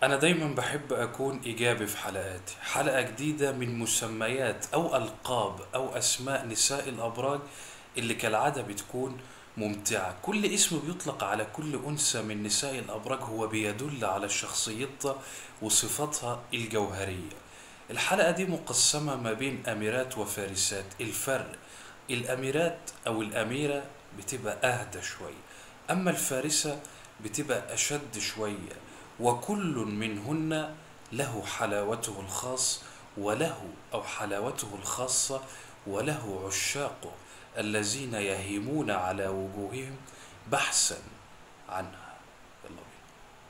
أنا دايما بحب أكون إيجابي في حلقاتي حلقة جديدة من مسميات أو ألقاب أو أسماء نساء الأبراج اللي كالعادة بتكون ممتعة كل اسم بيطلق على كل أنثى من نساء الأبراج هو بيدل على شخصيتها وصفاتها الجوهرية الحلقة دي مقسمة ما بين أميرات وفارسات الفرق الأميرات أو الأميرة بتبقى أهدى شوية أما الفارسة بتبقى أشد شوية وكل منهن له حلاوته الخاص وله أو حلاوته الخاصة وله عشاقه الذين يهيمون على وجوههم بحثا عنها يلا بينا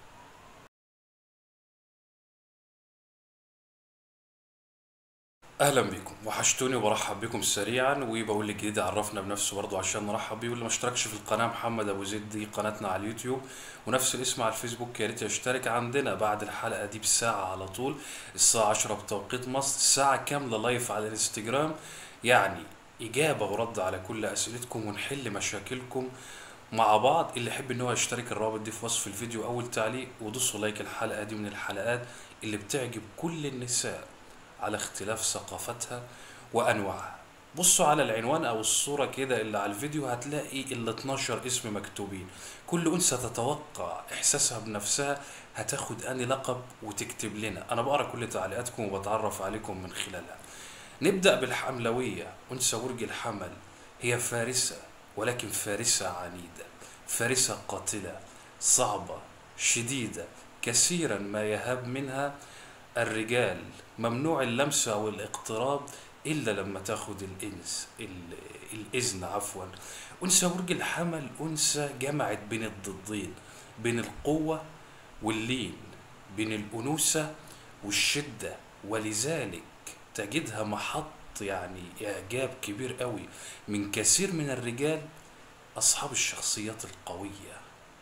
اهلا بكم وحشتوني وبرحب بكم سريعا وبقول لك جديد عرفنا بنفسه برضه عشان نرحب بيه واللي ما اشتركش في القناه محمد ابو زيد دي قناتنا على اليوتيوب ونفس الاسم على الفيسبوك يا ريت يشترك عندنا بعد الحلقه دي بساعه على طول الساعه 10 بتوقيت مصر ساعه كامله لايف على الانستجرام يعني اجابه ورد على كل اسئلتكم ونحل مشاكلكم مع بعض اللي يحب ان هو يشترك الرابط دي في وصف الفيديو اول تعليق ودوسوا لايك الحلقه دي من الحلقات اللي بتعجب كل النساء على اختلاف ثقافتها وانواعها بصوا على العنوان او الصورة كده اللي على الفيديو هتلاقي ال 12 اسم مكتوبين كل انثى تتوقع احساسها بنفسها هتاخد اني لقب وتكتب لنا انا بقرا كل تعليقاتكم وبتعرف عليكم من خلالها نبدأ بالحملوية انثى برج الحمل هي فارسة ولكن فارسة عنيدة فارسة قاتلة صعبة شديدة كثيرا ما يهاب منها الرجال ممنوع اللمس او الاقتراب الا لما تاخد الانس ال- الاذن عفوا انثى برج الحمل انثى جمعت بين الضدين بين القوه واللين بين الانوثه والشده ولذلك تجدها محط يعني اعجاب كبير قوي من كثير من الرجال اصحاب الشخصيات القويه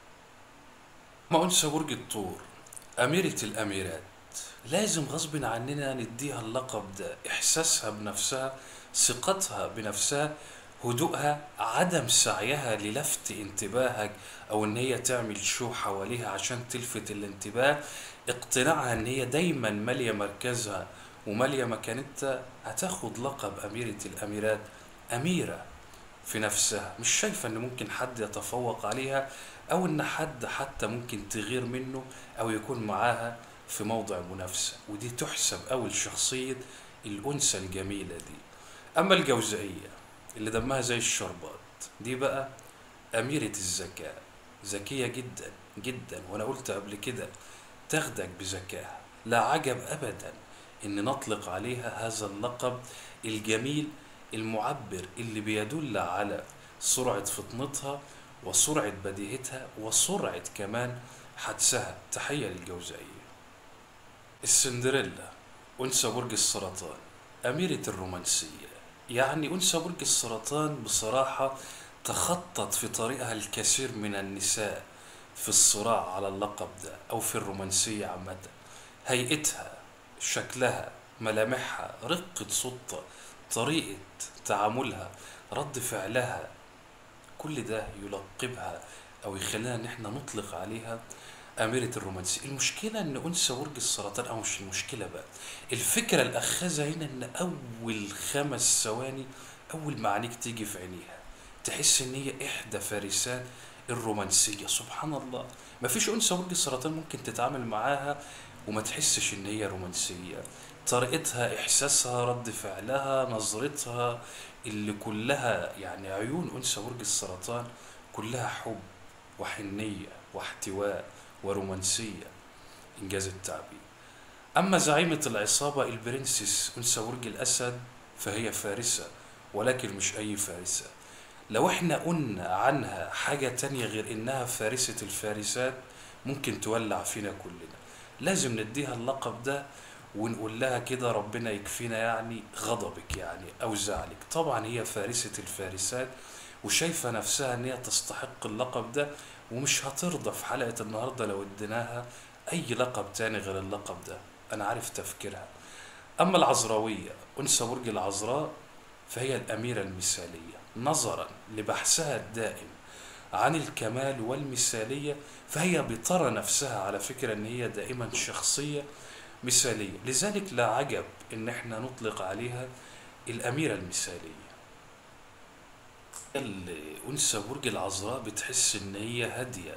ما انثى برج الثور اميره الاميرات لازم غصب عننا نديها اللقب ده احساسها بنفسها ثقتها بنفسها هدوءها عدم سعيها للفت انتباهك او ان هي تعمل شو حواليها عشان تلفت الانتباه اقتناعها ان هي دايما مالية مركزها ومالية مكانتها هتاخد لقب اميرة الاميرات اميرة في نفسها مش شايفة ان ممكن حد يتفوق عليها او ان حد حتى ممكن تغير منه او يكون معاها في موضع منافسة ودي تحسب أول شخصية الأنثى الجميلة دي أما الجوزائية اللي دمها زي الشربات دي بقى أميرة الذكاء ذكية جدا جدا وأنا قلت قبل كده تاخدك بذكائها لا عجب أبدا إن نطلق عليها هذا اللقب الجميل المعبر اللي بيدل على سرعة فطنتها وسرعة بديهتها وسرعة كمان حدسها تحية للجوزائية السندريلا أنثى برج السرطان أميرة الرومانسية يعني أنثى برج السرطان بصراحة تخطت في طريقها الكثير من النساء في الصراع على اللقب ده أو في الرومانسية عامة هيئتها شكلها ملامحها رقة صوتها طريقة تعاملها رد فعلها كل ده يلقبها أو يخلينا إن احنا نطلق عليها أميرة الرومانسية المشكلة إن أنثى برج السرطان أو مش المشكلة بقى الفكرة الأخاذة هنا إن أول خمس ثواني أول ما عينيك تيجي في عينيها تحس إن هي إحدى فارسات الرومانسية سبحان الله مفيش أنثى برج السرطان ممكن تتعامل معاها وما تحسش إن هي رومانسية طريقتها إحساسها رد فعلها نظرتها اللي كلها يعني عيون أنثى برج السرطان كلها حب وحنية واحتواء ورومانسية إنجاز التعبير أما زعيمة العصابة البرنسس أنثى برج الأسد فهي فارسة ولكن مش أي فارسة لو احنا قلنا عنها حاجة تانية غير إنها فارسة الفارسات ممكن تولع فينا كلنا لازم نديها اللقب ده ونقول لها كده ربنا يكفينا يعني غضبك يعني أو زعلك طبعا هي فارسة الفارسات وشايفة نفسها إن هي تستحق اللقب ده ومش هترضى في حلقة النهاردة لو اديناها أي لقب تاني غير اللقب ده أنا عارف تفكيرها أما العذراوية أنثى برج العذراء فهي الأميرة المثالية نظرا لبحثها الدائم عن الكمال والمثالية فهي بترى نفسها على فكرة ان هي دائما شخصية مثالية لذلك لا عجب ان احنا نطلق عليها الأميرة المثالية الأنثى برج العذراء بتحس إن هي هادية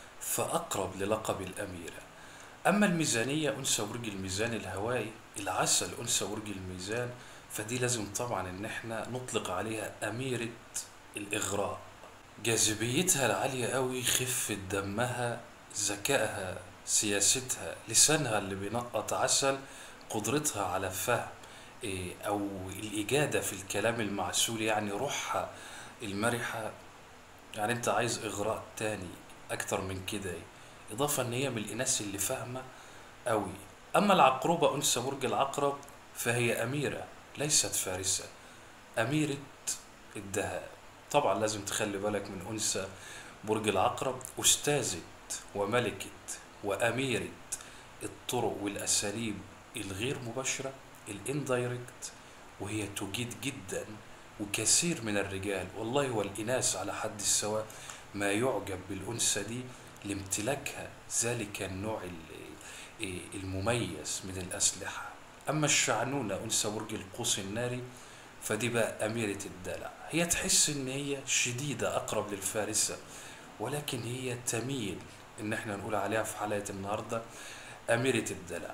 فأقرب للقب الأميرة أما الميزانية أنثى برج الميزان الهوائي العسل أنثى برج الميزان فدي لازم طبعا إن احنا نطلق عليها أميرة الإغراء جاذبيتها العالية قوي خفة دمها ذكائها سياستها لسانها اللي بينقط عسل قدرتها على فهم إيه، أو الإجادة في الكلام المعسول يعني روحها المرحة يعني أنت عايز إغراء تاني أكتر من كده إيه. إضافة إن هي من الإناث اللي فاهمة أوي أما العقربة أنثى برج العقرب فهي أميرة ليست فارسة أميرة الذهب طبعا لازم تخلي بالك من أنثى برج العقرب أستاذة وملكة وأميرة الطرق والأساليب الغير مباشرة الاندايركت وهي تجيد جدا وكثير من الرجال والله والإناث على حد السواء ما يعجب بالأنثى دي لامتلاكها ذلك النوع ال- المميز من الأسلحة أما الشعنونة أنثى برج القوس الناري فدي بقى أميرة الدلع هي تحس إن هي شديدة أقرب للفارسة ولكن هي تميل إن احنا نقول عليها في حلقة النهاردة أميرة الدلع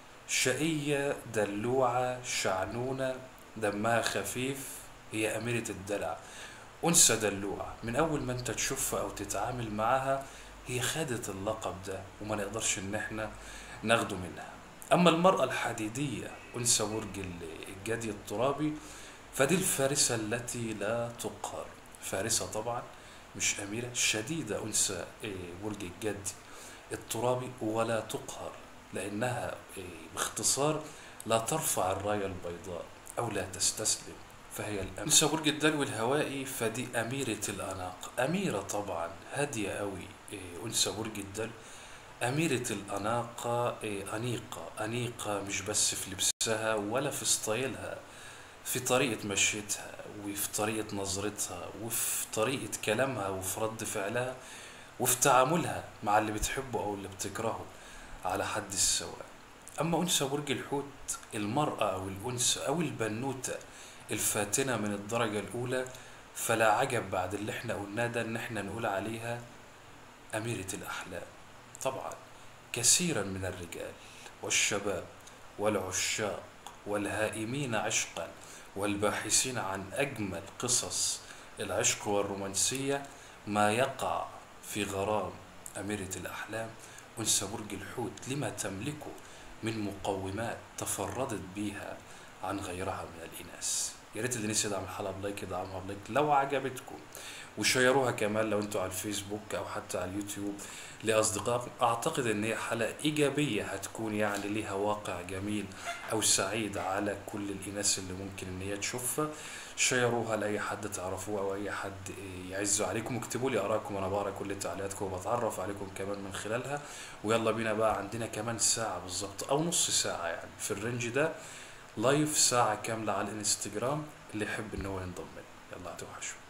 شقية دلوعة شعنونة دمها خفيف هي أميرة الدلع أنثى دلوعة من أول ما أنت تشوفها أو تتعامل معاها هي خدت اللقب ده وما نقدرش إن احنا ناخده منها أما المرأة الحديدية أنثى برج الجدي الترابي فدي الفارسة التي لا تقهر فارسة طبعا مش أميرة شديدة أنثى إيه، برج الجدي الترابي ولا تقهر لأنها إيه، باختصار لا ترفع الراية البيضاء أو لا تستسلم فهي الأميرة أنثى برج الدلو الهوائي فدي أميرة الأناق أميرة طبعا هادية أوي إيه، أنثى برج الدلو أميرة الأناقة إيه، أنيقة أنيقة مش بس في لبسها ولا في ستايلها في طريقة مشيتها وفي طريقة نظرتها وفي طريقة كلامها وفي رد فعلها وفي تعاملها مع اللي بتحبه أو اللي بتكرهه على حد السواء أما أنثى برج الحوت المرأة أو الأنثى أو البنوتة الفاتنة من الدرجة الأولى فلا عجب بعد اللي احنا قلناه ده إن احنا نقول عليها أميرة الأحلام طبعا كثيرا من الرجال والشباب والعشاق والهائمين عشقا والباحثين عن أجمل قصص العشق والرومانسية ما يقع في غرام أميرة الأحلام أنثى برج الحوت لما تملكه من مقومات تفردت بيها عن غيرها من الإناث يا ريت اللي نسي يدعم الحلقة بلايك يدعمها بلايك لو عجبتكم وشيروها كمان لو انتوا على الفيسبوك او حتى على اليوتيوب لاصدقائكم اعتقد ان هي حلقه ايجابيه هتكون يعني ليها واقع جميل او سعيد على كل الاناث اللي ممكن ان هي تشوفها شيروها لاي حد تعرفوه او اي حد يعزوا عليكم واكتبوا لي ارائكم انا بقرا كل تعليقاتكم وبتعرف عليكم كمان من خلالها ويلا بينا بقى عندنا كمان ساعه بالظبط او نص ساعه يعني في الرينج ده لايف ساعه كامله على الانستجرام اللي يحب ان هو ينضم لنا. يلا هتوحشوا